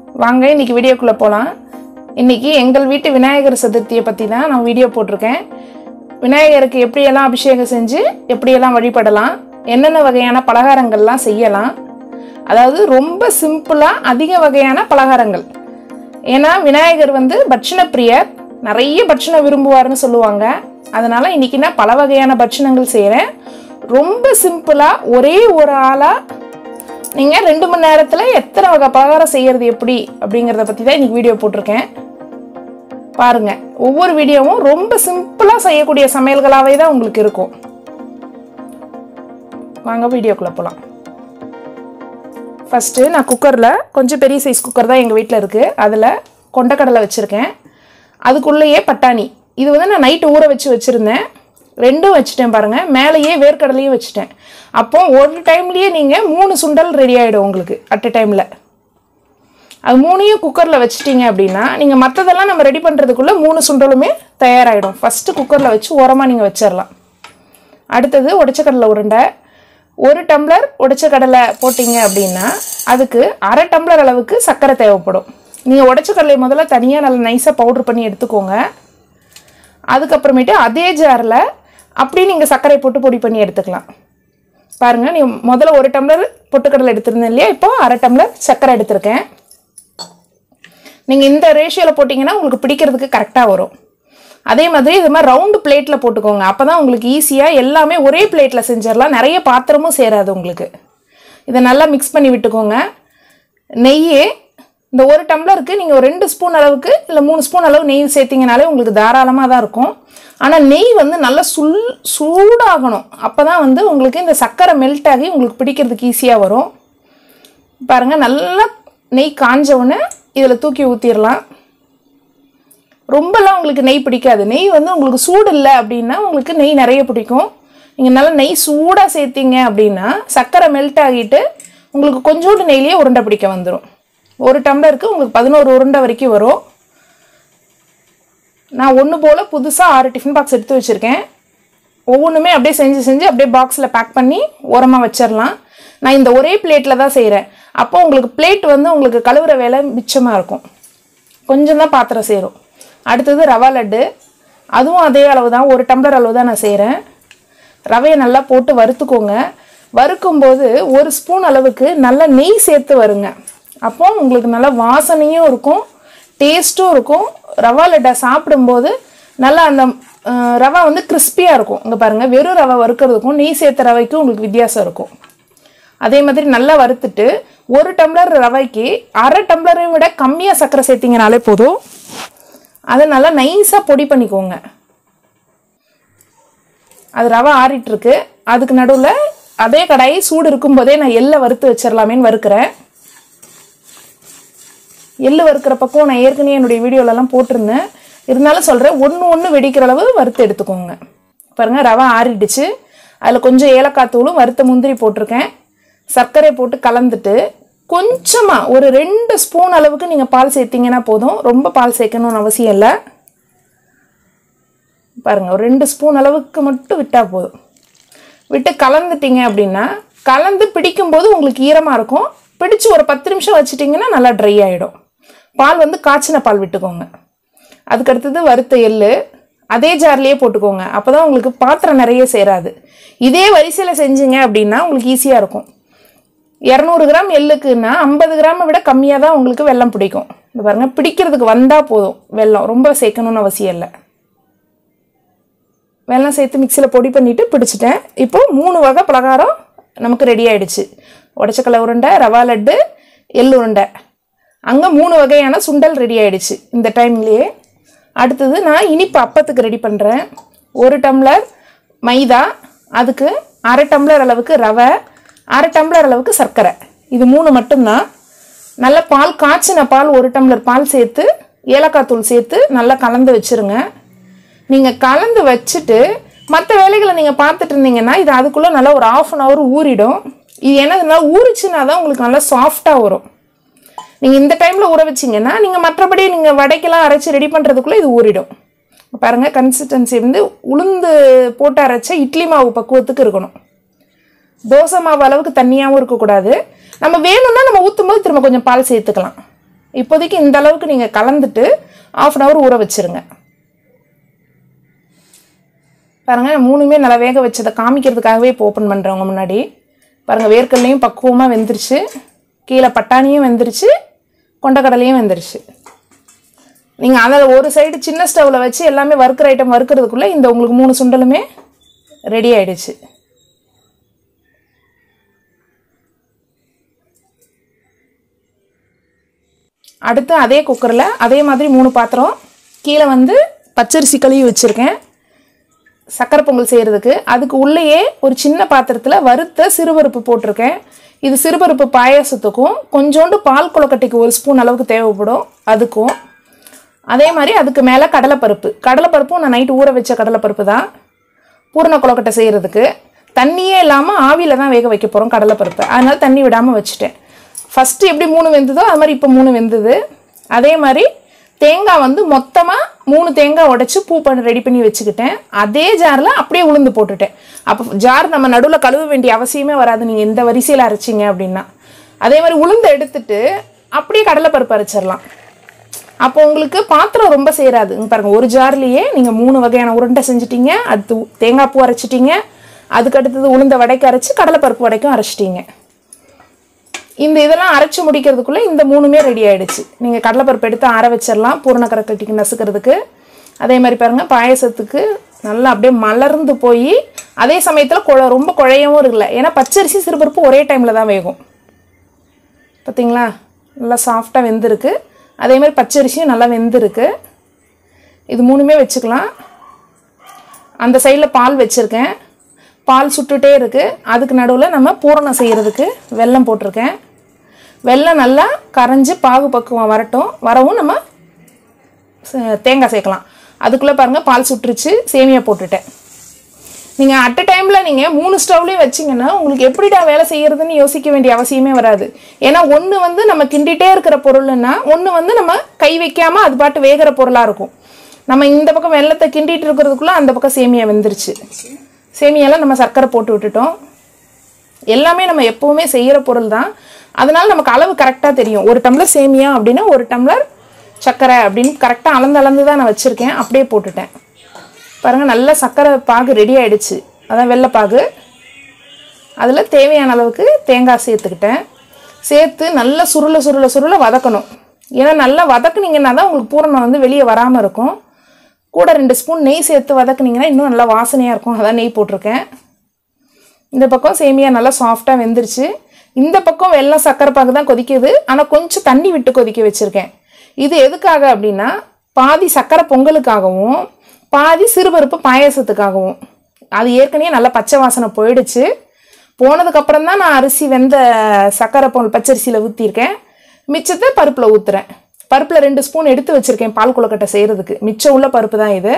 வாங்க இன்னைக்கு வீடியோக்குள்ளே போகலாம் இன்னைக்கு எங்கள் வீட்டு விநாயகர் சதுர்த்தியை பற்றி தான் நான் வீடியோ போட்டிருக்கேன் விநாயகருக்கு எப்படியெல்லாம் அபிஷேகம் செஞ்சு எப்படியெல்லாம் வழிபடலாம் என்னென்ன வகையான பலகாரங்கள்லாம் செய்யலாம் அதாவது ரொம்ப சிம்பிளாக அதிக வகையான பலகாரங்கள் ஏன்னா விநாயகர் வந்து பட்சண பிரியர் நிறைய பட்சணம் விரும்புவார்னு சொல்லுவாங்க அதனால இன்னைக்கு நான் பல வகையான பட்சணங்கள் செய்கிறேன் ரொம்ப சிம்பிளாக ஒரே ஒரு ஆளாக நீங்கள் ரெண்டு மணி நேரத்தில் எத்தனை வகை பலகாரம் செய்யறது எப்படி அப்படிங்கிறத பற்றி தான் இன்னைக்கு வீடியோ போட்டிருக்கேன் பாருங்க ஒவ்வொரு வீடியோவும் ரொம்ப சிம்பிளாக செய்யக்கூடிய சமையல்களாகவே தான் உங்களுக்கு இருக்கும் வாங்க வீடியோக்குள்ளே போகலாம் ஃபஸ்ட்டு நான் குக்கரில் கொஞ்சம் பெரிய சைஸ் குக்கர் தான் எங்கள் வீட்டில் இருக்குது அதில் கொண்டக்கடலை வச்சுருக்கேன் அதுக்குள்ளேயே பட்டாணி இது வந்து நான் நைட்டு ஊற வச்சு வச்சுருந்தேன் ரெண்டும் வச்சுட்டேன் பாருங்கள் மேலேயே வேர்க்கடலையும் வச்சுட்டேன் அப்போ ஒரு டைம்லேயே நீங்கள் மூணு சுண்டல் ரெடி ஆகிடும் உங்களுக்கு அட் எ டைமில் அது மூணையும் குக்கரில் வச்சிட்டிங்க அப்படின்னா நீங்கள் மற்றதெல்லாம் நம்ம ரெடி பண்ணுறதுக்குள்ளே மூணு சுண்டலுமே தயாராகிடும் ஃபஸ்ட்டு குக்கரில் வச்சு ஓரமாக நீங்கள் வச்சிடலாம் அடுத்தது உடைச்ச கடலை உருண்டை ஒரு டம்ளர் உடைச்ச கடலை போட்டிங்க அப்படின்னா அதுக்கு அரை டம்ளர் அளவுக்கு சர்க்கரை தேவைப்படும் நீங்கள் உடைச்ச கடலை முதல்ல தனியாக நல்லா நைஸாக பவுட்ரு பண்ணி எடுத்துக்கோங்க அதுக்கப்புறமேட்டு அதே ஜாரில் அப்படியே நீங்கள் சர்க்கரை போட்டு பொடி பண்ணி எடுத்துக்கலாம் பாருங்கள் நீ முதல்ல ஒரு டம்ளர் பொட்டுக்கடலை எடுத்திருந்தேன் இல்லையா இப்போ அரை டம்ளர் சர்க்கரை எடுத்திருக்கேன் நீங்கள் இந்த ரேஷியோவில் போட்டிங்கன்னா உங்களுக்கு பிடிக்கிறதுக்கு கரெக்டாக வரும் அதே மாதிரி இது மாதிரி ரவுண்டு பிளேட்டில் போட்டுக்கோங்க அப்போ தான் உங்களுக்கு ஈஸியாக எல்லாமே ஒரே பிளேட்டில் செஞ்சிடலாம் நிறைய பாத்திரமும் சேராது உங்களுக்கு இதை நல்லா மிக்ஸ் பண்ணி விட்டுக்கோங்க நெய் இந்த ஒரு டம்ளருக்கு நீங்கள் ஒரு ரெண்டு ஸ்பூன் அளவுக்கு இல்லை மூணு ஸ்பூன் அளவு நெய் சேர்த்திங்கனாலே உங்களுக்கு தாராளமாக தான் இருக்கும் ஆனால் நெய் வந்து நல்லா சுல் சூடாகணும் அப்போ தான் வந்து உங்களுக்கு இந்த சர்க்கரை மெல்ட் ஆகி உங்களுக்கு பிடிக்கிறதுக்கு ஈஸியாக வரும் பாருங்கள் நல்லா நெய் காஞ்ச உடனே இதில் தூக்கி ஊற்றிடலாம் ரொம்பலாம் உங்களுக்கு நெய் பிடிக்காது நெய் வந்து உங்களுக்கு சூடு இல்லை அப்படின்னா உங்களுக்கு நெய் நிறைய பிடிக்கும் நீங்கள் நல்லா நெய் சூடாக சேர்த்தீங்க அப்படின்னா சர்க்கரை மெல்ட் ஆகிட்டு உங்களுக்கு கொஞ்சோண்டு நெய்லேயே உருண்டை பிடிக்க வந்துடும் ஒரு டம்ளருக்கு உங்களுக்கு பதினோரு உருண்டை வரைக்கும் வரும் நான் ஒன்று போல் புதுசாக ஆறு டிஃபன் பாக்ஸ் எடுத்து வச்சுருக்கேன் ஒவ்வொன்றுமே அப்படியே செஞ்சு செஞ்சு அப்படியே பாக்ஸில் பேக் பண்ணி ஓரமாக வச்சிடலாம் நான் இந்த ஒரே பிளேட்டில் தான் செய்கிறேன் அப்போ உங்களுக்கு பிளேட் வந்து உங்களுக்கு கழுவுற வேலை மிச்சமாக இருக்கும் கொஞ்சம் தான் பாத்திரம் சேரும் அடுத்தது ரவா லட்டு அதுவும் அதே அளவு தான் ஒரு டம்ளர் அளவு தான் நான் செய்கிறேன் ரவையை நல்லா போட்டு வறுத்துக்கோங்க வறுக்கும்போது ஒரு ஸ்பூன் அளவுக்கு நல்லா நெய் சேர்த்து வருங்க அப்போ உங்களுக்கு நல்லா வாசனையும் இருக்கும் டேஸ்ட்டும் இருக்கும் ரவா லட்டை சாப்பிடும்போது நல்லா அந்த அஹ், ரவை வந்து கிறிஸ்பியாக இருக்கும் இங்கே பாருங்கள் வெறும் ரவை வறுக்கிறதுக்கும் நெய் சேர்த்த ரவைக்கும் உங்களுக்கு வித்தியாசம் இருக்கும் அதே மாதிரி நல்லா வறுத்துட்டு ஒரு டம்ளர் ரவைக்கு அரை டம்ளரை விட கம்மியாக சர்க்கரை சேர்த்திங்கனாலே போதும் அதை நல்லா நைஸாக பொடி பண்ணிக்கோங்க அது ரவை ஆறிட்டு இருக்கு அதுக்கு நடுவில் அதே கடாயி சூடு இருக்கும்போதே நான் எள்ளை வறுத்து வச்சிடலாமேன்னு வறுக்கிறேன் எள்ளு வறுக்கிற பக்கம் நான் ஏற்கனவே என்னுடைய வீடியோலலாம் போட்டிருந்தேன் இருந்தாலும் சொல்கிறேன் ஒன்று ஒன்று வெடிக்கிற அளவு வறுத்து எடுத்துக்கோங்க பாருங்கள் ரவை ஆறிடுச்சு அதில் கொஞ்சம் ஏலக்காய் தூளும் வறுத்த முந்திரி போட்டிருக்கேன் சர்க்கரை போட்டு கலந்துட்டு கொஞ்சமாக ஒரு ரெண்டு ஸ்பூன் அளவுக்கு நீங்கள் பால் சேர்த்தீங்கன்னா போதும் ரொம்ப பால் சேர்க்கணும்னு அவசியம் இல்லை பாருங்கள் ஒரு ரெண்டு ஸ்பூன் அளவுக்கு மட்டும் விட்டால் போதும் விட்டு கலந்துட்டீங்க அப்படின்னா கலந்து பிடிக்கும்போது உங்களுக்கு ஈரமாக இருக்கும் பிடிச்சு ஒரு பத்து நிமிஷம் வச்சிட்டிங்கன்னா நல்லா ட்ரை ஆகிடும் பால் வந்து காய்ச்சின பால் விட்டுக்கோங்க அதுக்கு அடுத்தது வறுத்த எள்ளு அதே ஜார்லேயே போட்டுக்கோங்க அப்போ தான் உங்களுக்கு பாத்திரம் நிறைய சேராது இதே வரிசையில் செஞ்சீங்க அப்படின்னா உங்களுக்கு ஈஸியாக இருக்கும் இரநூறு கிராம் எள்ளுக்குன்னா ஐம்பது கிராமை விட கம்மியாக தான் உங்களுக்கு வெல்லம் பிடிக்கும் இந்த பாருங்கள் பிடிக்கிறதுக்கு வந்தால் போதும் வெல்லம் ரொம்ப சேர்க்கணும்னு அவசியம் இல்லை வெல்லம் சேர்த்து மிக்சியில் பொடி பண்ணிவிட்டு பிடிச்சிட்டேன் இப்போ மூணு வகை பலகாரம் நமக்கு ரெடி ஆயிடுச்சு உடச்சக்கலை உருண்டை ரவா லட்டு எள்ளு உருண்டை அங்கே மூணு வகையான சுண்டல் ரெடி ஆயிடுச்சு இந்த டைம்லேயே அடுத்தது நான் இனிப்பு அப்பத்துக்கு ரெடி பண்ணுறேன் ஒரு டம்ளர் மைதா அதுக்கு அரை டம்ளர் அளவுக்கு ரவை அரை டம்ளர் அளவுக்கு சர்க்கரை இது மூணு மட்டும்தான் நல்ல பால் காய்ச்சின பால் ஒரு டம்ளர் பால் சேர்த்து ஏலக்காய் தூள் சேர்த்து நல்லா கலந்து வச்சுருங்க நீங்கள் கலந்து வச்சுட்டு மற்ற வேலைகளை நீங்கள் பார்த்துட்டு இருந்தீங்கன்னா இது அதுக்குள்ளே நல்லா ஒரு ஆஃப் அன் ஹவர் ஊறிடும் இது என்னதுன்னா ஊறிச்சுன்னா தான் உங்களுக்கு நல்லா சாஃப்டாக வரும் நீங்கள் இந்த டைமில் ஊற வச்சிங்கன்னா நீங்கள் மற்றபடி நீங்கள் வடைக்கெல்லாம் அரைச்சி ரெடி பண்ணுறதுக்குள்ளே இது ஊறிடும் பாருங்கள் கன்சிஸ்டன்சி வந்து உளுந்து போட்டு அரைச்ச இட்லி மாவு பக்குவத்துக்கு இருக்கணும் தோசை மாவு அளவுக்கு தண்ணியாகவும் இருக்கக்கூடாது நம்ம வேணும்னா நம்ம ஊற்றும் போது திரும்ப கொஞ்சம் பால் சேர்த்துக்கலாம் இப்போதைக்கு இந்த அளவுக்கு நீங்கள் கலந்துட்டு ஆஃப் அன் ஹவர் ஊற வச்சிருங்க பாருங்க நான் மூணுமே நல்லா வேக வச்சதை காமிக்கிறதுக்காகவே இப்போ ஓப்பன் பண்ணுறவங்க முன்னாடி பாருங்கள் வேர்க்கடலையும் பக்குவமாக வெந்துருச்சு கீழே பட்டாணியும் வெந்துருச்சு கொண்டக்கடலையும் வெந்துருச்சு நீங்கள் அதில் ஒரு சைடு சின்ன ஸ்டவ்வில் வச்சு எல்லாமே வறுக்கிற ஐட்டம் வறுக்கிறதுக்குள்ளே இந்த உங்களுக்கு மூணு சுண்டலுமே ரெடி ஆயிடுச்சு அடுத்து அதே குக்கரில் அதே மாதிரி மூணு பாத்திரம் கீழே வந்து பச்சரிசி கழுவி வச்சுருக்கேன் சக்கரை பொங்கல் செய்கிறதுக்கு அதுக்கு உள்ளேயே ஒரு சின்ன பாத்திரத்தில் வறுத்த சிறுபருப்பு போட்டிருக்கேன் இது சிறுபருப்பு பாயாசத்துக்கும் கொஞ்சோண்டு பால் கொழுக்கட்டைக்கு ஒரு ஸ்பூன் அளவுக்கு தேவைப்படும் அதுக்கும் அதே மாதிரி அதுக்கு மேலே கடலைப்பருப்பு கடலைப்பருப்பும் நான் நைட்டு ஊற வச்ச கடலைப்பருப்பு தான் பூரண கொழுக்கட்டை செய்கிறதுக்கு தண்ணியே இல்லாமல் ஆவியில் தான் வேக வைக்க போகிறோம் கடலைப்பருப்பை அதனால தண்ணி விடாமல் வச்சுட்டேன் ஃபஸ்ட்டு எப்படி மூணு வெந்ததோ அது மாதிரி இப்போ மூணு வெந்தது அதே மாதிரி தேங்காய் வந்து மொத்தமாக மூணு தேங்காய் உடைச்சி பூ பண்ணி ரெடி பண்ணி வச்சுக்கிட்டேன் அதே ஜாரில் அப்படியே உளுந்து போட்டுட்டேன் அப்போ ஜார் நம்ம நடுவில் கழுவ வேண்டிய அவசியமே வராது நீங்கள் எந்த வரிசையில் அரைச்சிங்க அப்படின்னா அதே மாதிரி உளுந்து எடுத்துட்டு அப்படியே கடலைப்பருப்பு அரைச்சிடலாம் அப்போ உங்களுக்கு பாத்திரம் ரொம்ப சேராது இங்க பாருங்க ஒரு ஜார்லேயே நீங்கள் மூணு வகையான உருண்டை செஞ்சிட்டீங்க அடுத்து உ- தேங்காய் பூ அரைச்சிட்டீங்க அதுக்கு அடுத்தது உளுந்த வடைக்கு அரைச்சி கடலைப்பருப்பு வடைக்கும் அரைச்சிட்டீங்க இந்த இதெல்லாம் அரைச்சி முடிக்கிறதுக்குள்ளே இந்த மூணுமே ரெடி ஆயிடுச்சு நீங்கள் கடலைப்பருப்பு எடுத்து ஆற வச்சிடலாம் பூரணக்கரை கட்டிக்கு நசுக்கிறதுக்கு அதே மாதிரி பாருங்கள் பாயசத்துக்கு நல்லா அப்படியே மலர்ந்து போய் அதே சமயத்தில் குழ ரொம்ப குழையவும் இருக்குல்ல ஏன்னா பச்சரிசி சிறுபருப்பு ஒரே டைமில் தான் வேகும் பார்த்தீங்களா நல்லா சாஃப்டாக வெந்திருக்கு அதே மாதிரி பச்சரிசியும் நல்லா வெந்திருக்கு இது மூணுமே வச்சுக்கலாம் அந்த சைடில் பால் வச்சுருக்கேன் பால் சுட்டுட்டே இருக்குது அதுக்கு நடுவில் நம்ம பூரணம் செய்கிறதுக்கு வெல்லம் போட்டிருக்கேன் வெல்லம் நல்லா கரைஞ்சி பாகு பக்குவம் வரட்டும் வரவும் நம்ம ச- தேங்காய் சேர்க்கலாம் அதுக்குள்ளே பாருங்கள் பால் சுட்டுருச்சு சேமியா போட்டுட்டேன் நீங்கள் அட் அ டைமில் நீங்கள் மூணு ஸ்டவ்லேயும் வச்சிங்கன்னா உங்களுக்கு எப்படிடா வேலை செய்யறதுன்னு யோசிக்க வேண்டிய அவசியமே வராது ஏன்னா ஒன்று வந்து நம்ம கிண்டிகிட்டே இருக்கிற பொருள்னா ஒன்று வந்து நம்ம கை வைக்காமல் அது பாட்டு வேகிற பொருளாக இருக்கும் நம்ம இந்த பக்கம் வெள்ளத்தை கிண்டிட்டு இருக்கிறதுக்குள்ளே அந்த பக்கம் சேமியா வெந்துருச்சு சேமியாலாம் நம்ம சர்க்கரை போட்டு விட்டுட்டோம் எல்லாமே நம்ம எப்போவுமே செய்கிற பொருள் தான் அதனால நமக்கு அளவு கரெக்டாக தெரியும் ஒரு டம்ளர் சேமியா அப்படின்னா ஒரு டம்ளர் சர்க்கரை அப்படின்னு கரெக்டாக அளந்து அளந்து தான் நான் வச்சுருக்கேன் அப்படியே போட்டுட்டேன் பாருங்கள் நல்ல சர்க்கரை பாகு ரெடி ஆயிடுச்சு அதான் வெள்ளைப்பாகு அதில் தேவையான அளவுக்கு தேங்காய் சேர்த்துக்கிட்டேன் சேர்த்து நல்லா சுருள சுருள சுருள வதக்கணும் ஏன்னா நல்லா வதக்குனீங்கன்னா தான் உங்களுக்கு பூரணம் வந்து வெளியே வராமல் இருக்கும் கூட ரெண்டு ஸ்பூன் நெய் சேர்த்து வதக்குனீங்கன்னா இன்னும் நல்லா வாசனையாக இருக்கும் அதான் நெய் போட்டிருக்கேன் இந்த பக்கம் சேமியா நல்லா சாஃப்டாக வெந்துருச்சு இந்த பக்கம் வெல்லம் சக்கரை பாகு தான் கொதிக்குது ஆனால் கொஞ்சம் தண்ணி விட்டு கொதிக்க வச்சுருக்கேன் இது எதுக்காக அப்படின்னா பாதி சக்கரை பொங்கலுக்காகவும் பாதி சிறுபருப்பு பாயாசத்துக்காகவும் அது ஏற்கனவே நல்லா பச்சை வாசனை போயிடுச்சு போனதுக்கப்புறம் தான் நான் அரிசி வெந்த சக்கரை பொங்கல் பச்சரிசியில் ஊற்றிருக்கேன் மிச்சத்தை பருப்பில் ஊற்றுறேன் பருப்பில் ரெண்டு ஸ்பூன் எடுத்து வச்சுருக்கேன் பால் கொழுக்கட்டை செய்கிறதுக்கு மிச்சம் உள்ள பருப்பு தான் இது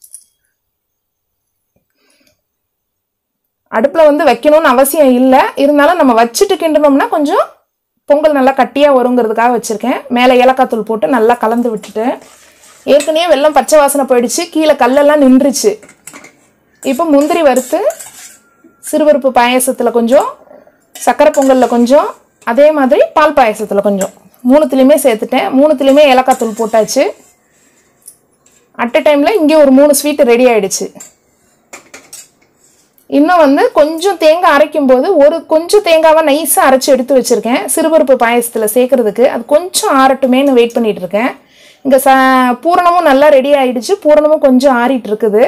அடுப்பில் வந்து வைக்கணும்னு அவசியம் இல்லை இருந்தாலும் நம்ம வச்சுட்டு கிண்டணும்னா கொஞ்சம் பொங்கல் நல்லா கட்டியாக வருங்கிறதுக்காக வச்சுருக்கேன் மேலே ஏலக்காய் தூள் போட்டு நல்லா கலந்து விட்டுட்டேன் ஏற்கனவே வெல்லம் பச்சை வாசனை போயிடுச்சு கீழே கல்லெல்லாம் நின்றுச்சு இப்போ முந்திரி வறுத்து சிறுபருப்பு பாயாசத்தில் கொஞ்சம் சக்கரை பொங்கலில் கொஞ்சம் அதே மாதிரி பால் பாயாசத்தில் கொஞ்சம் மூணுத்துலேயுமே சேர்த்துட்டேன் மூணுத்துலேயுமே ஏலக்காய் தூள் போட்டாச்சு அட் அ டைமில் இங்கே ஒரு மூணு ஸ்வீட் ரெடி ஆயிடுச்சு இன்னும் வந்து கொஞ்சம் தேங்காய் அரைக்கும் போது ஒரு கொஞ்சம் தேங்காவை நைஸாக அரைச்சி எடுத்து வச்சுருக்கேன் சிறுபருப்பு பாயசத்தில் சேர்க்கறதுக்கு அது கொஞ்சம் ஆறட்டுமேன்னு வெயிட் பண்ணிட்டு இருக்கேன் இங்கே ச பூரணமும் நல்லா ரெடி ஆயிடுச்சு பூரணமும் கொஞ்சம் ஆறிட்டு இருக்குது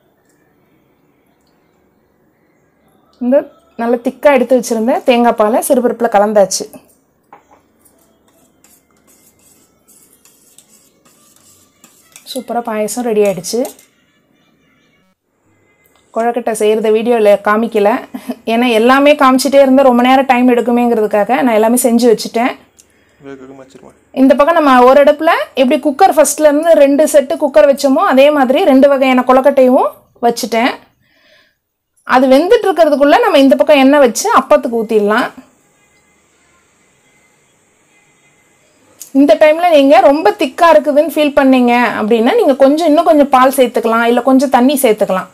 இந்த நல்லா திக்காக எடுத்து வச்சுருந்தேன் தேங்காய் பாலை சிறுபருப்பில் கலந்தாச்சு சூப்பராக பாயசம் ரெடி ஆயிடுச்சு குழக்கட்டை செய்கிறத வீடியோவில் காமிக்கல ஏன்னா எல்லாமே காமிச்சிட்டே இருந்தால் ரொம்ப நேரம் டைம் எடுக்குமேங்கிறதுக்காக நான் எல்லாமே செஞ்சு வச்சுட்டேன் வேக வச்சிருமா இந்த பக்கம் நம்ம ஒரு அடுப்பில் எப்படி குக்கர் ஃபஸ்ட்லேருந்து ரெண்டு செட்டு குக்கர் வச்சோமோ அதே மாதிரி ரெண்டு வகையான கொழக்கட்டையும் வச்சுட்டேன் அது வெந்துட்டு இருக்கிறதுக்குள்ளே நம்ம இந்த பக்கம் எண்ணெய் வச்சு அப்பத்துக்கு ஊற்றிடலாம் இந்த டைமில் நீங்கள் ரொம்ப திக்காக இருக்குதுன்னு ஃபீல் பண்ணீங்க அப்படின்னா நீங்கள் கொஞ்சம் இன்னும் கொஞ்சம் பால் சேர்த்துக்கலாம் இல்லை கொஞ்சம் தண்ணி சேர்த்துக்கலாம்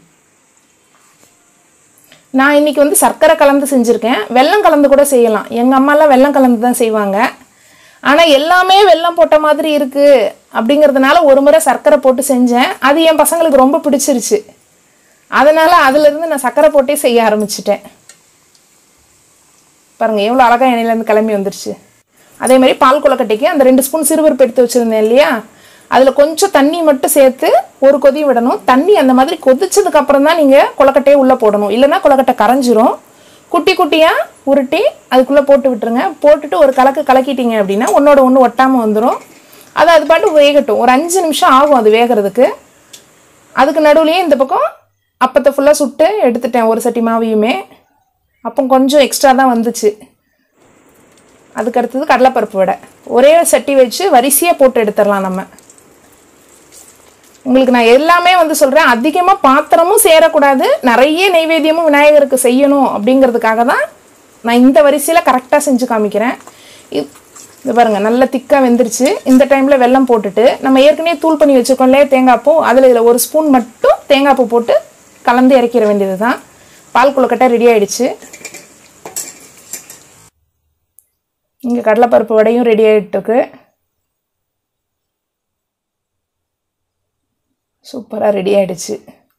நான் இன்னைக்கு வந்து சர்க்கரை கலந்து செஞ்சுருக்கேன் வெல்லம் கலந்து கூட செய்யலாம் எங்கள் அம்மாலாம் வெல்லம் கலந்து தான் செய்வாங்க ஆனால் எல்லாமே வெல்லம் போட்ட மாதிரி இருக்குது அப்படிங்கிறதுனால ஒரு முறை சர்க்கரை போட்டு செஞ்சேன் அது என் பசங்களுக்கு ரொம்ப பிடிச்சிருச்சு அதனால் அதுலேருந்து நான் சர்க்கரை போட்டே செய்ய ஆரம்பிச்சிட்டேன் பாருங்கள் எவ்வளோ அழகாக எண்ணெயிலேருந்து கிளம்பி வந்துருச்சு அதே மாதிரி பால் கொலக்கட்டைக்கு அந்த ரெண்டு ஸ்பூன் சிறுபருப்பு எடுத்து வச்சுருந்தேன் இல்லையா அதில் கொஞ்சம் தண்ணி மட்டும் சேர்த்து ஒரு கொதி விடணும் தண்ணி அந்த மாதிரி கொதிச்சதுக்கு அப்புறம் தான் நீங்கள் கொலக்கட்டையை உள்ளே போடணும் இல்லைன்னா கொலக்கட்டை கரைஞ்சிரும் குட்டி குட்டியாக உருட்டி அதுக்குள்ளே போட்டு விட்டுருங்க போட்டுட்டு ஒரு கலக்கு கலக்கிட்டீங்க அப்படின்னா ஒன்றோட ஒன்று ஒட்டாமல் வந்துடும் அது அது பாட்டு வேகட்டும் ஒரு அஞ்சு நிமிஷம் ஆகும் அது வேகிறதுக்கு அதுக்கு நடுவுலையே இந்த பக்கம் அப்பத்தை ஃபுல்லாக சுட்டு எடுத்துட்டேன் ஒரு சட்டி மாவையுமே அப்போ கொஞ்சம் எக்ஸ்ட்ரா தான் வந்துச்சு அதுக்கு அடுத்தது கடலைப்பருப்பு வடை ஒரே சட்டி வச்சு வரிசையாக போட்டு எடுத்துடலாம் நம்ம உங்களுக்கு நான் எல்லாமே வந்து சொல்கிறேன் அதிகமாக பாத்திரமும் சேரக்கூடாது நிறைய நைவேத்தியமும் விநாயகருக்கு செய்யணும் அப்படிங்கிறதுக்காக தான் நான் இந்த வரிசையில் கரெக்டாக செஞ்சு காமிக்கிறேன் இது இது பாருங்கள் நல்லா திக்காக வெந்துருச்சு இந்த டைமில் வெல்லம் போட்டுட்டு நம்ம ஏற்கனவே தூள் பண்ணி வச்சுருக்கோம் இல்லையா தேங்காய் பூ அதில் இதில் ஒரு ஸ்பூன் மட்டும் தேங்காய் பூ போட்டு கலந்து இறக்கிற வேண்டியது தான் பால் கொழுக்கட்டை ரெடி ஆயிடுச்சு இங்கே கடலைப்பருப்பு வடையும் ரெடி ஆகிட்டுருக்கு சூப்பராக ரெடி ஆயிடுச்சு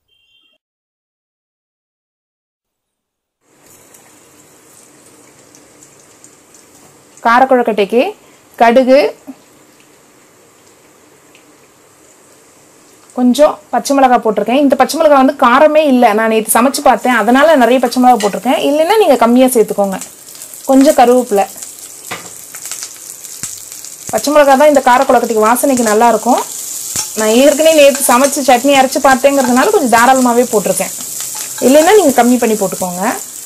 காரக்குழக்கட்டைக்கு கடுகு கொஞ்சம் பச்சை மிளகாய் போட்டிருக்கேன் இந்த பச்சை மிளகாய் வந்து காரமே இல்லை நான் நேற்று சமைச்சு பார்த்தேன் அதனால் நிறைய பச்சை மிளகாய் போட்டிருக்கேன் இல்லைன்னா நீங்கள் கம்மியாக சேர்த்துக்கோங்க கொஞ்சம் கருவேப்பிலை பச்சை மிளகாய் தான் இந்த காரக்குழக்கத்துக்கு வாசனைக்கு நல்லாயிருக்கும் நான் ஏற்கனவே நேற்று சமைச்சு சட்னி அரைச்சி பார்த்தேங்கிறதுனால கொஞ்சம் தாராளமாகவே போட்டிருக்கேன் இல்லைன்னா நீங்கள் கம்மி பண்ணி போட்டுக்கோங்க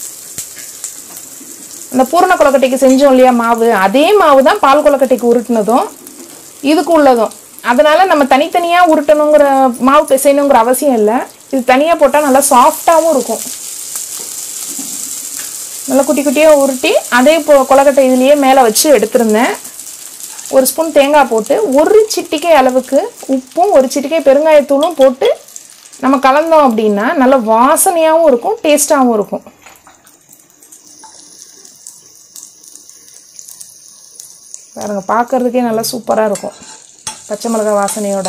அந்த பூரண கொலக்கட்டைக்கு செஞ்சோம் இல்லையா மாவு அதே மாவு தான் பால் கொலக்கட்டைக்கு உருட்டினதும் இதுக்கு உள்ளதும் அதனால நம்ம தனித்தனியாக உருட்டணுங்கிற மாவு பிசையணுங்கிற அவசியம் இல்லை இது தனியாக போட்டால் நல்லா சாஃப்டாகவும் இருக்கும் நல்லா குட்டி குட்டியாக உருட்டி அதே இப்போ கொலக்கட்டை இதுலேயே மேலே வச்சு எடுத்திருந்தேன் ஒரு ஸ்பூன் தேங்காய் போட்டு ஒரு சிட்டிகை அளவுக்கு உப்பும் ஒரு சிட்டிகை பெருங்காயத்தூளும் போட்டு நம்ம கலந்தோம் அப்படின்னா நல்ல வாசனையாகவும் இருக்கும் டேஸ்ட்டாகவும் இருக்கும் பாருங்க பார்க்கறதுக்கே நல்லா சூப்பராக இருக்கும் பச்சை மிளகாய் வாசனையோட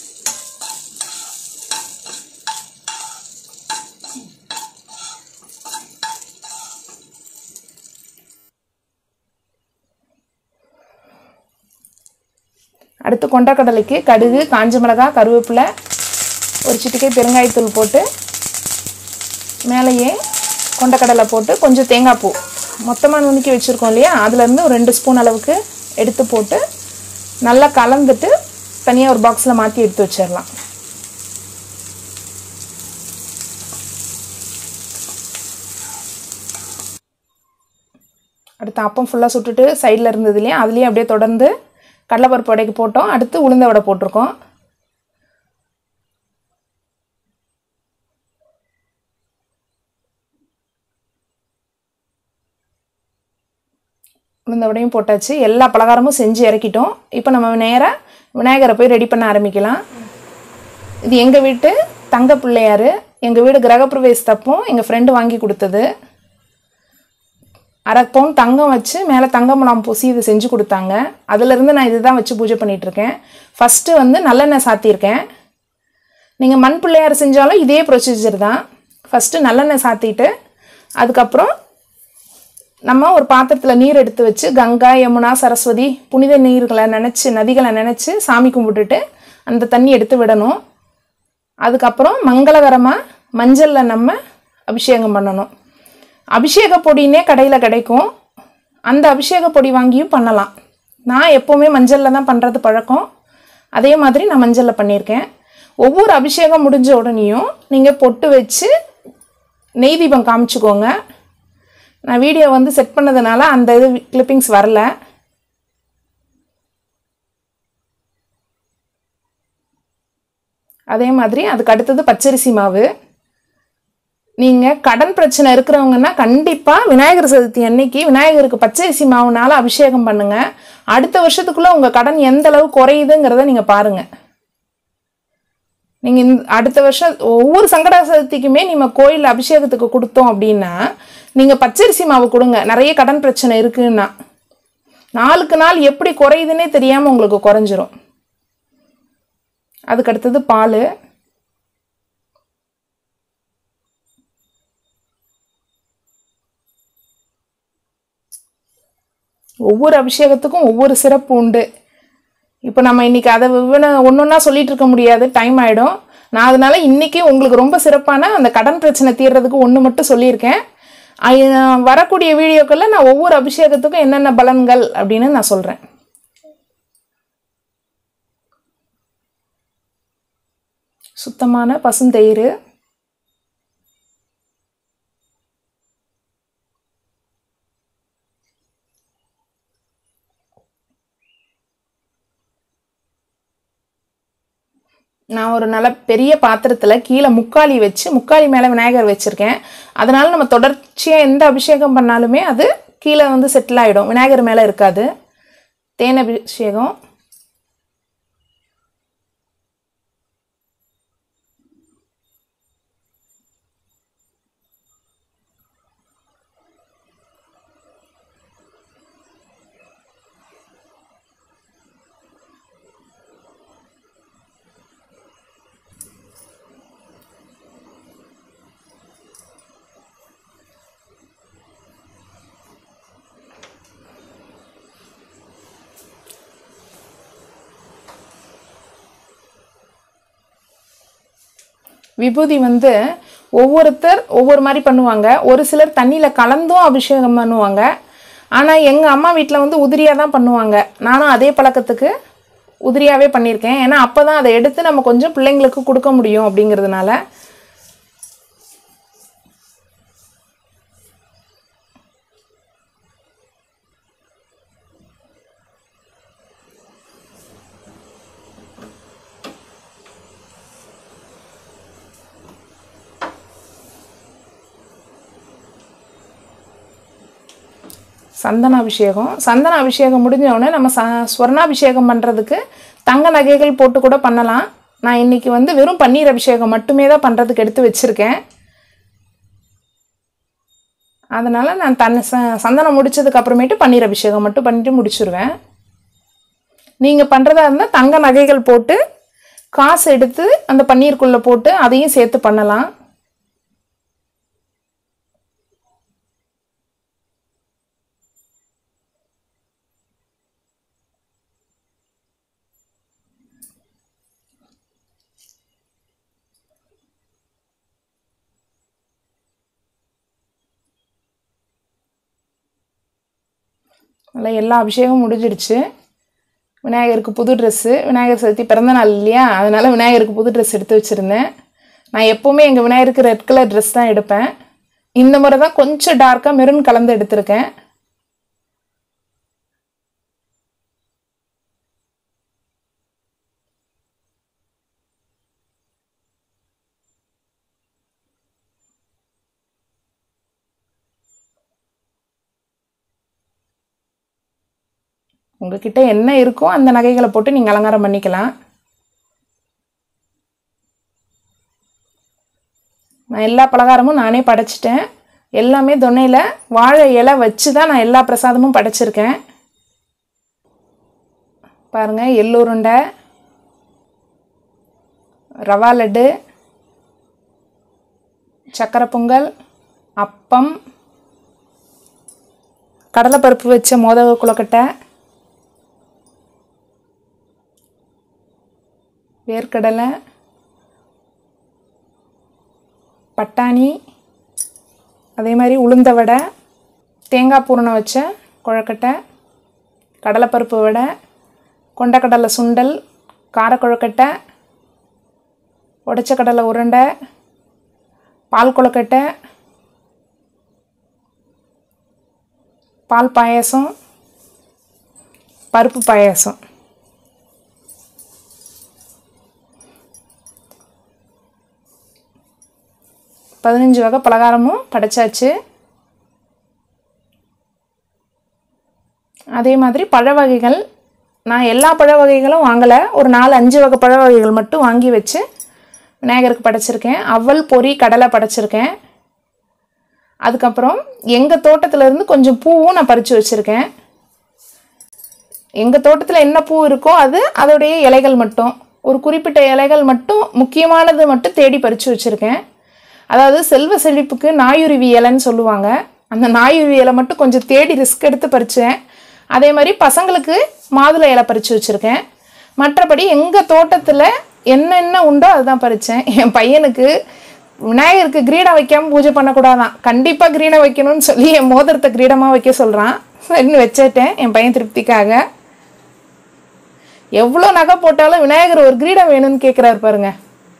அடுத்து கொண்டக்கடலைக்கு கடுகு காஞ்ச மிளகாய் கருவேப்பிலை ஒரு சிட்டிக்கை பெருங்காயத்தூள் போட்டு மேலேயே கொண்டக்கடலை போட்டு கொஞ்சம் தேங்காய் பூ மொத்தமாக நுணுக்கி வச்சுருக்கோம் இல்லையா அதுலேருந்து ஒரு ரெண்டு ஸ்பூன் அளவுக்கு எடுத்து போட்டு நல்லா கலந்துட்டு தனியாக ஒரு பாக்ஸில் மாற்றி எடுத்து வச்சிடலாம் அடுத்து அப்பம் ஃபுல்லாக சுட்டுட்டு சைடில் இருந்தது இல்லையா அதுலேயும் அப்படியே தொடர்ந்து கடலைப்பருப்பு வடைக்கு போட்டோம் அடுத்து உளுந்த வடை போட்டிருக்கோம் உளுந்த வடையும் போட்டாச்சு எல்லா பலகாரமும் செஞ்சு இறக்கிட்டோம் இப்போ நம்ம நேராக விநாயகரை போய் ரெடி பண்ண ஆரம்பிக்கலாம் இது எங்கள் வீட்டு தங்க பிள்ளையார் எங்கள் வீடு கிரகப்பிரவேசத்தப்பும் எங்கள் ஃப்ரெண்டு வாங்கி கொடுத்தது அரை பவுன் தங்கம் வச்சு மேலே தங்க முலாம் பூசி இது செஞ்சு கொடுத்தாங்க அதுலேருந்து நான் இதுதான் வச்சு பூஜை பண்ணிகிட்ருக்கேன் ஃபஸ்ட்டு வந்து நல்லெண்ணெய் சாத்தியிருக்கேன் நீங்கள் மண் பிள்ளையார் செஞ்சாலும் இதே ப்ரொசீஜர் தான் ஃபஸ்ட்டு நல்லெண்ணெய் சாத்திட்டு அதுக்கப்புறம் நம்ம ஒரு பாத்திரத்தில் நீர் எடுத்து வச்சு கங்கா யமுனா சரஸ்வதி புனித நீர்களை நினச்சி நதிகளை நினச்சி சாமி கும்பிட்டுட்டு அந்த தண்ணி எடுத்து விடணும் அதுக்கப்புறம் மங்களகரமாக மஞ்சளில் நம்ம அபிஷேகம் பண்ணணும் அபிஷேக பொடினே கடையில் கிடைக்கும் அந்த அபிஷேக பொடி வாங்கியும் பண்ணலாம் நான் எப்போவுமே மஞ்சளில் தான் பண்ணுறது பழக்கம் அதே மாதிரி நான் மஞ்சளில் பண்ணியிருக்கேன் ஒவ்வொரு அபிஷேகம் முடிஞ்ச உடனேயும் நீங்கள் பொட்டு வச்சு நெய் தீபம் காமிச்சுக்கோங்க நான் வீடியோ வந்து செட் பண்ணதுனால அந்த இது கிளிப்பிங்ஸ் வரல அதே மாதிரி அதுக்கு அடுத்தது பச்சரிசி மாவு நீங்கள் கடன் பிரச்சனை இருக்கிறவங்கன்னா கண்டிப்பாக விநாயகர் சதுர்த்தி அன்னைக்கு விநாயகருக்கு பச்சரிசி மாவுனால அபிஷேகம் பண்ணுங்கள் அடுத்த வருஷத்துக்குள்ளே உங்கள் கடன் எந்த அளவு குறையுதுங்கிறத நீங்கள் பாருங்கள் நீங்கள் இந்த அடுத்த வருஷம் ஒவ்வொரு சங்கட சதுர்த்திக்குமே நம்ம கோயில் அபிஷேகத்துக்கு கொடுத்தோம் அப்படின்னா நீங்கள் பச்சரிசி மாவு கொடுங்க நிறைய கடன் பிரச்சனை இருக்குன்னா நாளுக்கு நாள் எப்படி குறையுதுன்னே தெரியாமல் உங்களுக்கு குறைஞ்சிரும் அதுக்கு அடுத்தது பால் ஒவ்வொரு அபிஷேகத்துக்கும் ஒவ்வொரு சிறப்பு உண்டு இப்போ நம்ம இன்னைக்கு அதை விவன ஒன்று ஒன்றா சொல்லிட்டு இருக்க முடியாது டைம் ஆகிடும் நான் அதனால இன்னைக்கு உங்களுக்கு ரொம்ப சிறப்பான அந்த கடன் பிரச்சனை தீர்றதுக்கு ஒன்று மட்டும் சொல்லியிருக்கேன் ஐ- வரக்கூடிய வீடியோக்களில் நான் ஒவ்வொரு அபிஷேகத்துக்கும் என்னென்ன பலன்கள் அப்படின்னு நான் சொல்கிறேன் சுத்தமான பசுந்தயிர் நான் ஒரு நல்ல பெரிய பாத்திரத்தில் கீழே முக்காலி வச்சு முக்காலி மேலே விநாயகர் வச்சுருக்கேன் அதனால் நம்ம தொடர்ச்சியாக எந்த அபிஷேகம் பண்ணாலுமே அது கீழே வந்து செட்டில் ஆகிடும் விநாயகர் மேலே இருக்காது தேன் அபிஷேகம் விபூதி வந்து ஒவ்வொருத்தர் ஒவ்வொரு மாதிரி பண்ணுவாங்க ஒரு சிலர் தண்ணியில் கலந்தும் அபிஷேகம் பண்ணுவாங்க ஆனால் எங்கள் அம்மா வீட்டில் வந்து உதிரியாக தான் பண்ணுவாங்க நானும் அதே பழக்கத்துக்கு உதிரியாகவே பண்ணியிருக்கேன் ஏன்னா அப்போ தான் அதை எடுத்து நம்ம கொஞ்சம் பிள்ளைங்களுக்கு கொடுக்க முடியும் அப்படிங்கிறதுனால சந்தன அபிஷேகம் சந்தன அபிஷேகம் முடிஞ்ச உடனே நம்ம ச ஸ்வர்ணாபிஷேகம் பண்ணுறதுக்கு தங்க நகைகள் போட்டு கூட பண்ணலாம் நான் இன்னைக்கு வந்து வெறும் பன்னீர் அபிஷேகம் மட்டுமே தான் பண்ணுறதுக்கு எடுத்து வச்சுருக்கேன் அதனால் நான் தன் ச சந்தனம் முடிச்சதுக்கு அப்புறமேட்டு பன்னீர் அபிஷேகம் மட்டும் பண்ணிட்டு முடிச்சிருவேன் நீங்கள் பண்ணுறதா இருந்தால் தங்க நகைகள் போட்டு காசு எடுத்து அந்த பன்னீருக்குள்ளே போட்டு அதையும் சேர்த்து பண்ணலாம் நல்லா எல்லா அபிஷேகமும் முடிஞ்சிடுச்சு விநாயகருக்கு புது ட்ரெஸ்ஸு விநாயகர் சதுர்த்தி பிறந்த நாள் இல்லையா அதனால் விநாயகருக்கு புது ட்ரெஸ் எடுத்து வச்சுருந்தேன் நான் எப்போவுமே எங்கள் விநாயகருக்கு ரெட் கலர் ட்ரெஸ் தான் எடுப்பேன் இந்த முறை தான் கொஞ்சம் டார்க்காக மெரூன் கலந்து எடுத்திருக்கேன் உங்ககிட்ட என்ன இருக்கோ அந்த நகைகளை போட்டு நீங்கள் அலங்காரம் பண்ணிக்கலாம் நான் எல்லா பலகாரமும் நானே படைச்சிட்டேன் எல்லாமே தொன்னையில் வாழை இலை வச்சு தான் நான் எல்லா பிரசாதமும் படைச்சிருக்கேன் பாருங்கள் எள்ளுருண்டை ரவா லட்டு சக்கரை பொங்கல் அப்பம் கடலைப்பருப்பு வச்ச மோதக குளக்கட்டை வேர்க்கடலை பட்டாணி அதே மாதிரி உளுந்த வடை தேங்காய் பூரணம் வச்ச குழக்கட்டை கடலைப்பருப்பு வடை கொண்டக்கடலை சுண்டல் காரக்குழக்கட்டை உடச்ச கடலை உருண்டை பால் கொழுக்கட்டை பால் பாயாசம் பருப்பு பாயாசம் பதினஞ்சு வகை பலகாரமும் படைச்சாச்சு அதே மாதிரி பழ வகைகள் நான் எல்லா பழ வகைகளும் வாங்கலை ஒரு நாலு அஞ்சு வகை பழ வகைகள் மட்டும் வாங்கி வச்சு விநாயகருக்கு படைச்சிருக்கேன் அவல் பொரி கடலை படைச்சிருக்கேன் அதுக்கப்புறம் எங்கள் தோட்டத்துலேருந்து கொஞ்சம் பூவும் நான் பறித்து வச்சுருக்கேன் எங்கள் தோட்டத்தில் என்ன பூ இருக்கோ அது அதோடைய இலைகள் மட்டும் ஒரு குறிப்பிட்ட இலைகள் மட்டும் முக்கியமானது மட்டும் தேடி பறித்து வச்சுருக்கேன் அதாவது செல்வ செழிப்புக்கு நாயுருவி இலைன்னு சொல்லுவாங்க அந்த நாயுருவி இலை மட்டும் கொஞ்சம் தேடி ரிஸ்க் எடுத்து பறித்தேன் அதே மாதிரி பசங்களுக்கு மாதுளை இலை பறித்து வச்சுருக்கேன் மற்றபடி எங்கள் தோட்டத்தில் என்னென்ன உண்டோ அதுதான் பறித்தேன் என் பையனுக்கு விநாயகருக்கு கிரீடம் வைக்காம பூஜை பண்ணக்கூடாதான் கண்டிப்பாக கிரீடம் வைக்கணும்னு சொல்லி என் மோதிரத்தை கிரீடமாக வைக்க சொல்கிறான் சரின்னு வச்சிட்டேன் என் பையன் திருப்திக்காக எவ்வளோ நகை போட்டாலும் விநாயகர் ஒரு கிரீடம் வேணும்னு கேட்குறாரு பாருங்க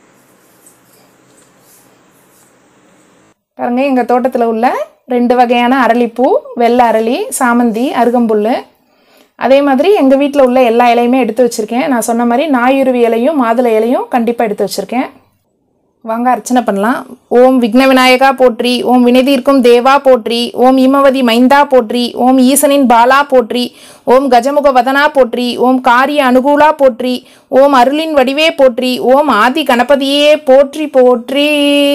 பாருங்க எங்கள் தோட்டத்தில் உள்ள ரெண்டு வகையான அரளிப்பூ வெள்ளை அரளி சாமந்தி அருகம்புல் அதே மாதிரி எங்கள் வீட்டில் உள்ள எல்லா இலையுமே எடுத்து வச்சுருக்கேன் நான் சொன்ன மாதிரி நாயுருவி இலையும் மாதுளை இலையும் கண்டிப்பாக எடுத்து வச்சுருக்கேன் வாங்க அர்ச்சனை பண்ணலாம் ஓம் விக்ன விநாயகா போற்றி ஓம் வினைதீர்க்கும் தேவா போற்றி ஓம் இமவதி மைந்தா போற்றி ஓம் ஈசனின் பாலா போற்றி ஓம் கஜமுக வதனா போற்றி ஓம் காரிய அனுகூலா போற்றி ஓம் அருளின் வடிவே போற்றி ஓம் ஆதி கணபதியே போற்றி போற்றி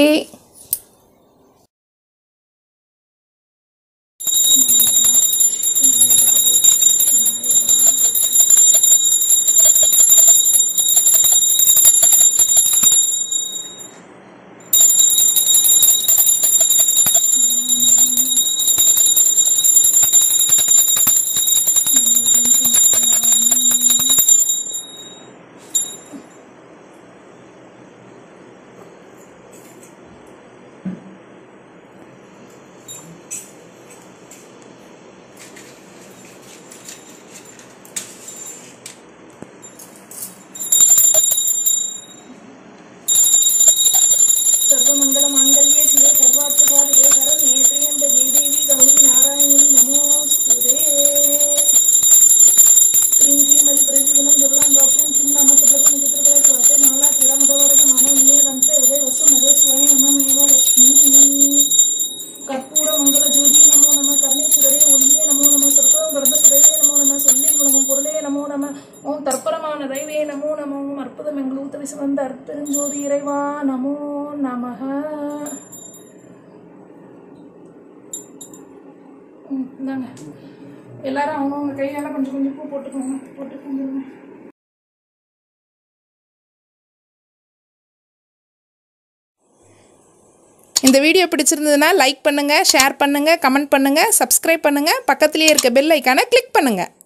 சர்வமங்கல மாங்கல்யே சிவே சர்வார்த்தசாதிவே சரண்யே திரியம்பகே தேவி கௌரி நாராயணி நமோஸ்துதே क्रीं क्रीं अधिप्रतिदिनं जबलां वाक्यं किं नाम तत्रतं निजत्रपदे स्वाते माला क्रीडामृतवर्गमानन्ये दन्ते हृदे वसुमदे स्वये नममेव लक्ष्मी கற்பூரமங்கலஜோதி நமோ நம கர்ணேஸ்வரே ஒளியே நமோ நம சொற்பம் கர்ப்பசுரையே நமோ நம சொல்லி குணமும் பொருளே நமோ நம ஓம் தற்பரமான தெய்வே நமோ நம ஓம் அற்புதம் எங்களூத்த விசுவந்த அற்பெருஞ்சோதி இறைவா நமோ நமக ம், இந்தாங்க எல்லாரும் அவங்கவுங்க கையால கொஞ்சம் கொஞ்சம் பூ போட்டுக்கோங்க போட்டு கும்பிடுங்க இந்த வீடியோ பிடிச்சிருந்ததுன்னா லைக் பண்ணுங்கள் ஷேர் பண்ணுங்கள் கமெண்ட் பண்ணுங்கள் சப்ஸ்கிரைப் பண்ணுங்கள் பக்கத்துலேயே இருக்க பெல் ஐக்கானை கிளிக் பண்ணுங்கள்